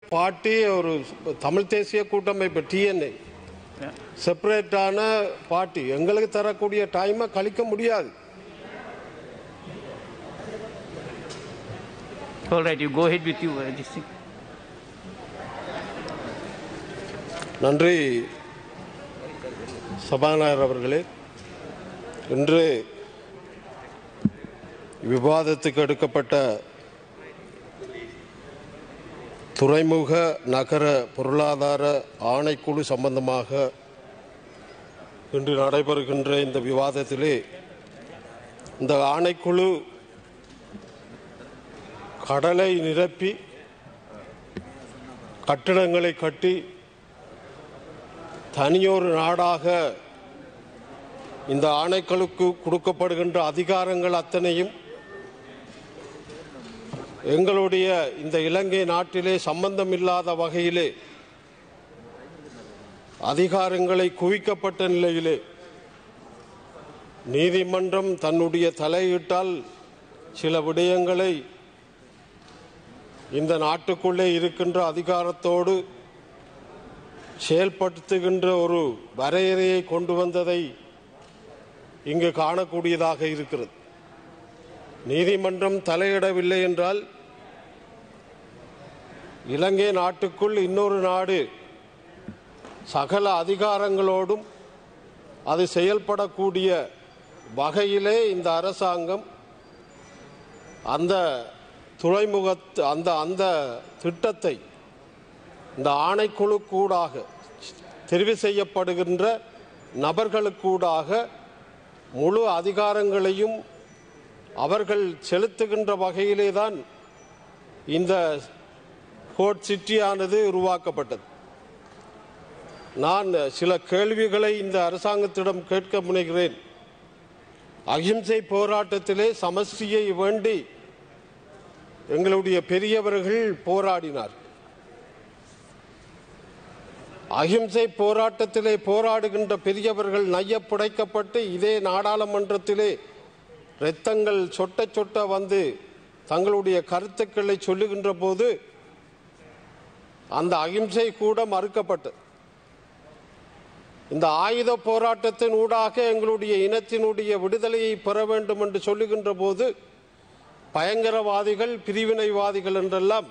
Party ஒரு தமிழ் தேசிய கூட்டமைப்பு டிஎன்ஏ Yeah. செப்பரேட்டான பார்ட்டி எங்களுக்கு தரக்கூடிய டைமை கழிக்க முடியாது All right, you go ahead with you, uh, this thing. நன்றி சபாநாயகர் அவர்களே இன்று விவாதத்துக்கு எடுக்கப்பட்ட துறைமுக நகர பொருளாதார ஆணைக்குழு சம்பந்தமாக இன்று நடைபெறுகின்ற இந்த விவாதத்திலே இந்த ஆணைக்குழு கடலை நிரப்பி கட்டிடங்களை கட்டி தனியொரு நாடாக இந்த ஆணைக்களுக்கு கொடுக்கப்படுகின்ற அதிகாரங்கள் அத்தனையும் எங்களுடைய இந்த இலங்கை நாட்டிலே சம்பந்தமில்லாத வகையிலே அதிகாரங்களை குவிக்கப்பட்ட நிலையிலே நீதிமன்றம் தன்னுடைய தலையிட்டால் சில விடயங்களை இந்த நாட்டுக்குள்ளே இருக்கின்ற அதிகாரத்தோடு செயல்படுத்துகின்ற ஒரு வரையறையை கொண்டு வந்ததை இங்கு காணக்கூடியதாக இருக்கிறது நீதிமன்றம் தலையிடவில்லை என்றால் இலங்கை நாட்டுக்குள் இன்னொரு நாடு சகல அதிகாரங்களோடும் அது செயல்படக்கூடிய வகையிலே இந்த அரசாங்கம் அந்த துறைமுக அந்த அந்த திட்டத்தை இந்த ஆணைக்குழு கூடாக தெரிவு செய்யப்படுகின்ற நபர்களுக்கூடாக முழு அதிகாரங்களையும் அவர்கள் செலுத்துகின்ற வகையிலே தான் இந்த கோட் சிட்டியானது உருவாக்கப்பட்டது நான் சில கேள்விகளை இந்த அரசாங்கத்திடம் கேட்க முனைகிறேன் அகிம்சை போராட்டத்திலே சமஸ்டியை வேண்டி எங்களுடைய பெரியவர்கள் போராடினார் அகிம்சை போராட்டத்திலே போராடுகின்ற பெரியவர்கள் நைய புடைக்கப்பட்டு இதே நாடாளுமன்றத்திலே இரத்தங்கள் சொட்ட சொட்ட வந்து தங்களுடைய கருத்துக்களை சொல்லுகின்ற போது அந்த அகிம்சை கூட மறுக்கப்பட்டது இந்த ஆயுத போராட்டத்தின் ஊடாக எங்களுடைய இனத்தினுடைய விடுதலையை பெற வேண்டும் என்று சொல்லுகின்ற போது பயங்கரவாதிகள் பிரிவினைவாதிகள் என்றெல்லாம்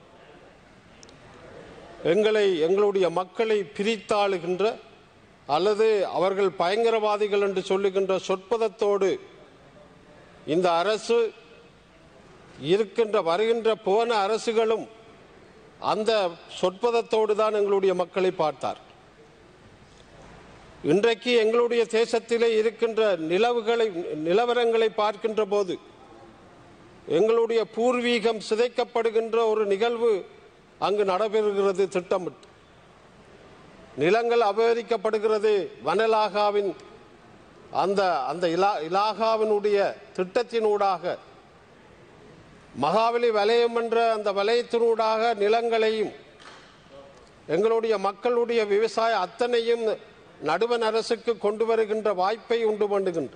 எங்களை எங்களுடைய மக்களை பிரித்தாளுகின்ற அல்லது அவர்கள் பயங்கரவாதிகள் என்று சொல்லுகின்ற சொற்பதத்தோடு இந்த அரசு இருக்கின்ற வருகின்ற போன அரசுகளும் அந்த சொற்பதத்தோடு தான் எங்களுடைய மக்களை பார்த்தார் இன்றைக்கு எங்களுடைய தேசத்திலே இருக்கின்ற நிலவுகளை நிலவரங்களை பார்க்கின்ற போது எங்களுடைய பூர்வீகம் சிதைக்கப்படுகின்ற ஒரு நிகழ்வு அங்கு நடைபெறுகிறது திட்டமிட்டு நிலங்கள் அபகரிக்கப்படுகிறது வனலாகாவின் அந்த அந்த இலா இலாகாவினுடைய திட்டத்தினூடாக மகாவலி வலயம் என்ற அந்த வலயத்தினூடாக நிலங்களையும் எங்களுடைய மக்களுடைய விவசாய அத்தனையும் நடுவன் அரசுக்கு கொண்டு வருகின்ற வாய்ப்பை உண்டு பண்ணுகின்ற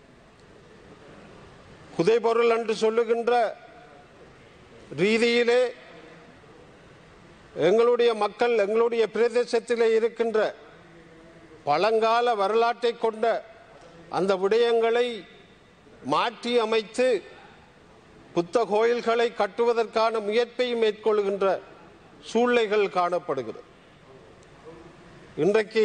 புதைபொருள் என்று சொல்லுகின்ற ரீதியிலே எங்களுடைய மக்கள் எங்களுடைய பிரதேசத்திலே இருக்கின்ற பழங்கால வரலாற்றை கொண்ட அந்த விடயங்களை மாற்றி அமைத்து புத்த கோயில்களை கட்டுவதற்கான முயற்சியை மேற்கொள்கின்ற சூழ்நிலைகள் காணப்படுகிறது இன்றைக்கு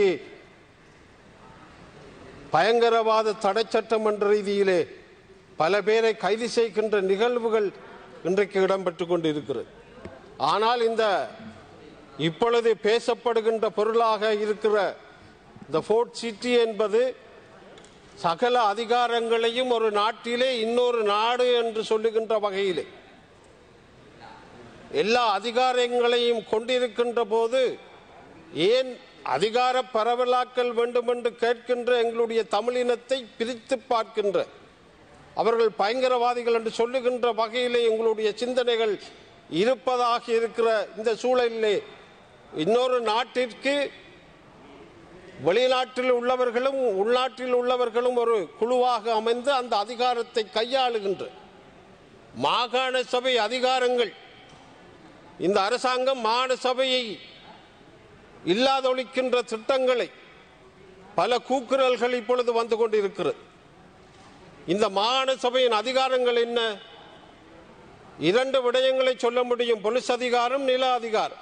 பயங்கரவாத தடை சட்டம் என்ற ரீதியிலே பல பேரை கைது செய்கின்ற நிகழ்வுகள் இன்றைக்கு இடம்பெற்றுக் கொண்டிருக்கிறது ஆனால் இந்த இப்பொழுது பேசப்படுகின்ற பொருளாக இருக்கிற இந்த ஃபோர்ட் சிட்டி என்பது சகல அதிகாரங்களையும் ஒரு நாட்டிலே இன்னொரு நாடு என்று சொல்லுகின்ற வகையிலே எல்லா அதிகாரங்களையும் கொண்டிருக்கின்ற போது ஏன் அதிகார பரவலாக்கல் வேண்டும் என்று கேட்கின்ற எங்களுடைய தமிழினத்தை பிரித்து பார்க்கின்ற அவர்கள் பயங்கரவாதிகள் என்று சொல்லுகின்ற வகையிலே எங்களுடைய சிந்தனைகள் இருப்பதாக இருக்கிற இந்த சூழலிலே இன்னொரு நாட்டிற்கு வெளிநாட்டில் உள்ளவர்களும் உள்நாட்டில் உள்ளவர்களும் ஒரு குழுவாக அமைந்து அந்த அதிகாரத்தை கையாளுகின்ற மாகாண சபை அதிகாரங்கள் இந்த அரசாங்கம் மாகாண சபையை இல்லாதொழிக்கின்ற திட்டங்களை பல கூக்குரல்கள் இப்பொழுது வந்து கொண்டிருக்கிறது இந்த மாகாண சபையின் அதிகாரங்கள் என்ன இரண்டு விடயங்களை சொல்ல முடியும் பொலிஸ் அதிகாரம் நில அதிகாரம்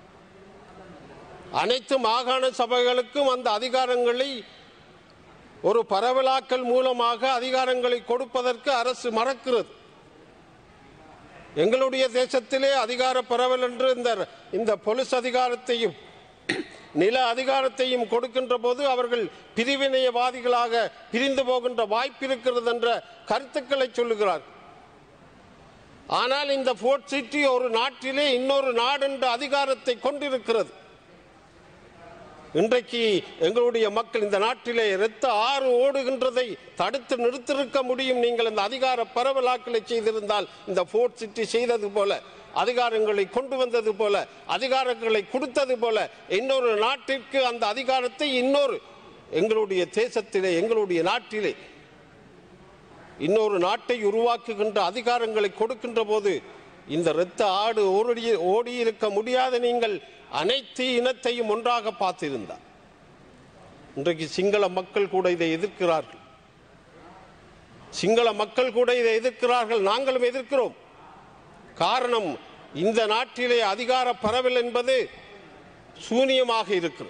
அனைத்து மாகாண சபைகளுக்கும் அந்த அதிகாரங்களை ஒரு பரவலாக்கல் மூலமாக அதிகாரங்களை கொடுப்பதற்கு அரசு மறக்கிறது எங்களுடைய தேசத்திலே அதிகார பரவல் என்று இந்த இந்த பொலிஸ் அதிகாரத்தையும் நில அதிகாரத்தையும் கொடுக்கின்ற போது அவர்கள் பிரிவினையவாதிகளாக பிரிந்து போகின்ற வாய்ப்பு இருக்கிறது என்ற கருத்துக்களை சொல்லுகிறார் ஆனால் இந்த போர்ட் சிட்டி ஒரு நாட்டிலே இன்னொரு நாடு என்ற அதிகாரத்தை கொண்டிருக்கிறது இன்றைக்கு எங்களுடைய மக்கள் இந்த நாட்டிலே இரத்த ஆறு ஓடுகின்றதை தடுத்து நிறுத்திருக்க முடியும் நீங்கள் இந்த அதிகார பரவலாக்களை செய்திருந்தால் இந்த போர்ட் சிட்டி செய்தது போல அதிகாரங்களை கொண்டு வந்தது போல அதிகாரங்களை கொடுத்தது போல இன்னொரு நாட்டிற்கு அந்த அதிகாரத்தை இன்னொரு எங்களுடைய தேசத்திலே எங்களுடைய நாட்டிலே இன்னொரு நாட்டை உருவாக்குகின்ற அதிகாரங்களை கொடுக்கின்ற போது இந்த இரத்த ஆடு ஓடி ஓடி இருக்க முடியாத நீங்கள் அனைத்து இனத்தையும் ஒன்றாக பார்த்திருந்தார் இன்றைக்கு சிங்கள மக்கள் கூட இதை எதிர்க்கிறார்கள் சிங்கள மக்கள் கூட இதை எதிர்க்கிறார்கள் நாங்களும் எதிர்க்கிறோம் காரணம் இந்த நாட்டிலே அதிகார பரவல் என்பது சூனியமாக இருக்கிறது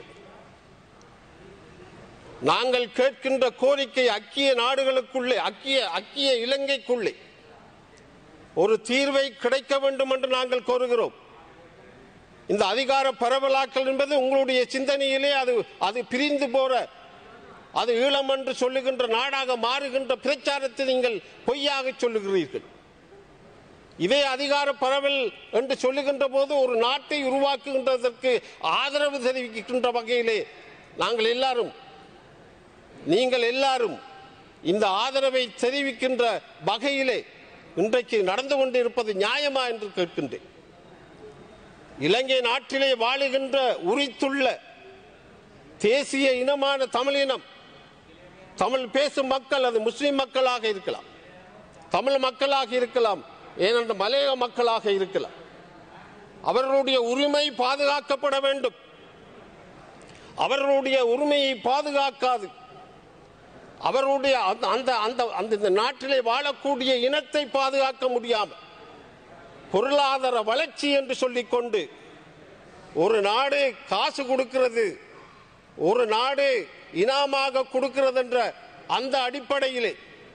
நாங்கள் கேட்கின்ற கோரிக்கை அக்கிய நாடுகளுக்குள்ளே அக்கிய அக்கிய இலங்கைக்குள்ளே ஒரு தீர்வை கிடைக்க வேண்டும் என்று நாங்கள் கோருகிறோம் இந்த அதிகார பரவலாக்கல் என்பது உங்களுடைய சிந்தனையிலே அது அது பிரிந்து போற அது ஈழம் என்று சொல்லுகின்ற நாடாக மாறுகின்ற பிரச்சாரத்தை நீங்கள் பொய்யாக சொல்லுகிறீர்கள் இதே அதிகார பரவல் என்று சொல்லுகின்ற போது ஒரு நாட்டை உருவாக்குகின்றதற்கு ஆதரவு தெரிவிக்கின்ற வகையிலே நாங்கள் எல்லாரும் நீங்கள் எல்லாரும் இந்த ஆதரவை தெரிவிக்கின்ற வகையிலே இன்றைக்கு நடந்து கொண்டிருப்பது நியாயமா என்று கேட்கின்றேன் இலங்கை நாட்டிலே வாழுகின்ற உரித்துள்ள தேசிய இனமான தமிழினம் தமிழ் பேசும் மக்கள் அது முஸ்லிம் மக்களாக இருக்கலாம் தமிழ் மக்களாக இருக்கலாம் ஏனென்ற மலையக மக்களாக இருக்கலாம் அவர்களுடைய உரிமை பாதுகாக்கப்பட வேண்டும் அவர்களுடைய உரிமையை பாதுகாக்காது அவர்களுடைய அந்த- அந்த அந்த அந்த இந்த நாட்டிலே வாழக்கூடிய இனத்தை பாதுகாக்க முடியாமல் பொருளாதார வளர்ச்சி என்று சொல்லிக்கொண்டு ஒரு நாடு காசு கொடுக்கிறது ஒரு நாடு இனாமாக கொடுக்கிறது என்ற அந்த அடிப்படையிலே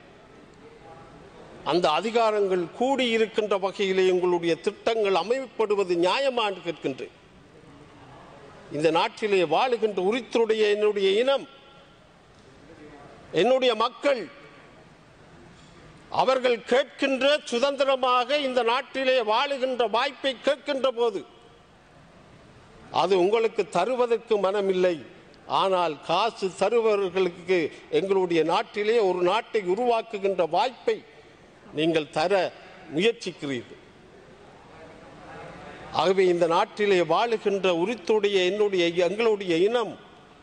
அந்த அதிகாரங்கள் கூடி இருக்கின்ற வகையிலே உங்களுடைய திட்டங்கள் அமைப்படுவது நியாயமா என்று கேட்கின்றேன் இந்த நாட்டிலே வாழுகின்ற உரித்துடைய என்னுடைய இனம் என்னுடைய மக்கள் அவர்கள் கேட்கின்ற சுதந்திரமாக இந்த நாட்டிலே வாழுகின்ற வாய்ப்பை கேட்கின்ற போது அது உங்களுக்கு தருவதற்கு மனமில்லை ஆனால் காசு தருபவர்களுக்கு எங்களுடைய நாட்டிலே ஒரு நாட்டை உருவாக்குகின்ற வாய்ப்பை நீங்கள் தர முயற்சிக்கிறீர்கள் ஆகவே இந்த நாட்டிலே வாழுகின்ற உரித்துடைய என்னுடைய எங்களுடைய இனம்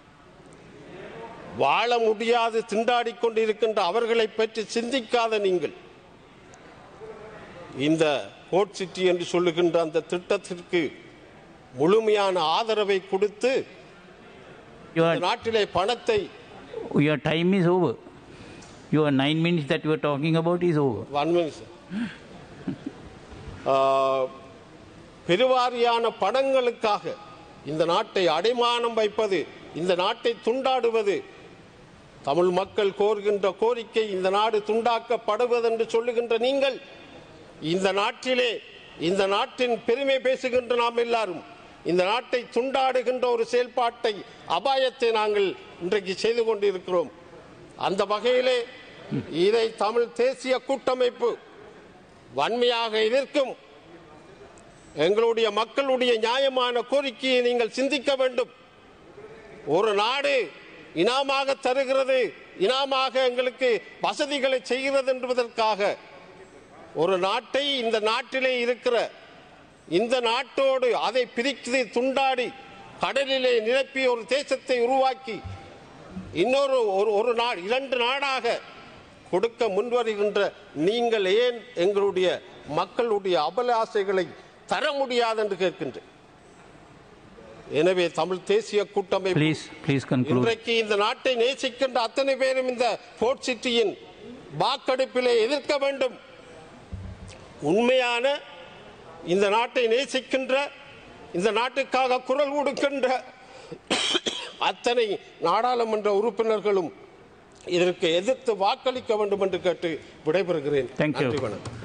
வாழ முடியாது திண்டாடிக் கொண்டிருக்கின்ற அவர்களை பற்றி சிந்திக்காத நீங்கள் இந்த கோட் சிட்டி என்று சொல்லுகின்ற அந்த திட்டத்திற்கு முழுமையான ஆதரவை கொடுத்து Your, இந்த நாட்டிலே பணத்தை your time is over. Your nine minutes that you were talking about is over. one minute, sir. ஆஹ், பெருவாரியான படங்களுக்காக இந்த நாட்டை அடைமானம் வைப்பது இந்த நாட்டை துண்டாடுவது தமிழ் மக்கள் கோருகின்ற கோரிக்கை இந்த நாடு துண்டாக்கப்படுவது என்று சொல்லுகின்ற நீங்கள் இந்த நாட்டிலே இந்த நாட்டின் பெருமை பேசுகின்ற நாம் எல்லாரும் இந்த நாட்டை துண்டாடுகின்ற ஒரு செயல்பாட்டை அபாயத்தை நாங்கள் இன்றைக்கு செய்து கொண்டிருக்கிறோம் அந்த வகையிலே இதை தமிழ் தேசிய கூட்டமைப்பு வன்மையாக எதிர்க்கும் எங்களுடைய மக்களுடைய நியாயமான கோரிக்கையை நீங்கள் சிந்திக்க வேண்டும் ஒரு நாடு இனாமாக தருகிறது இனாமாக எங்களுக்கு வசதிகளை செய்கிறது என்பதற்காக ஒரு நாட்டை இந்த நாட்டிலே இருக்கிற இந்த நாட்டோடு அதை பிரித்து துண்டாடி கடலிலே நிரப்பி ஒரு தேசத்தை உருவாக்கி இன்னொரு ஒரு ஒரு நாடு இரண்டு நாடாக கொடுக்க முன்வருகின்ற நீங்கள் ஏன் எங்களுடைய மக்களுடைய அபல ஆசைகளை தர முடியாது என்று கேட்கின்றேன் எனவே தமிழ் தேசிய கூட்டமைப்பு Please, please conclude. இன்றைக்கு இந்த நாட்டை நேசிக்கின்ற அத்தனை பேரும் இந்த போர்ட் சிட்டியின் வாக்கெடுப்பிலே எதிர்க்க வேண்டும் உண்மையான இந்த நாட்டை நேசிக்கின்ற இந்த நாட்டுக்காக குரல் கொடுக்கின்ற அத்தனை நாடாளுமன்ற உறுப்பினர்களும் இதற்கு எதிர்த்து வாக்களிக்க வேண்டும் என்று கேட்டு விடைபெறுகிறேன் Thank you. நன்றி வணக்கம்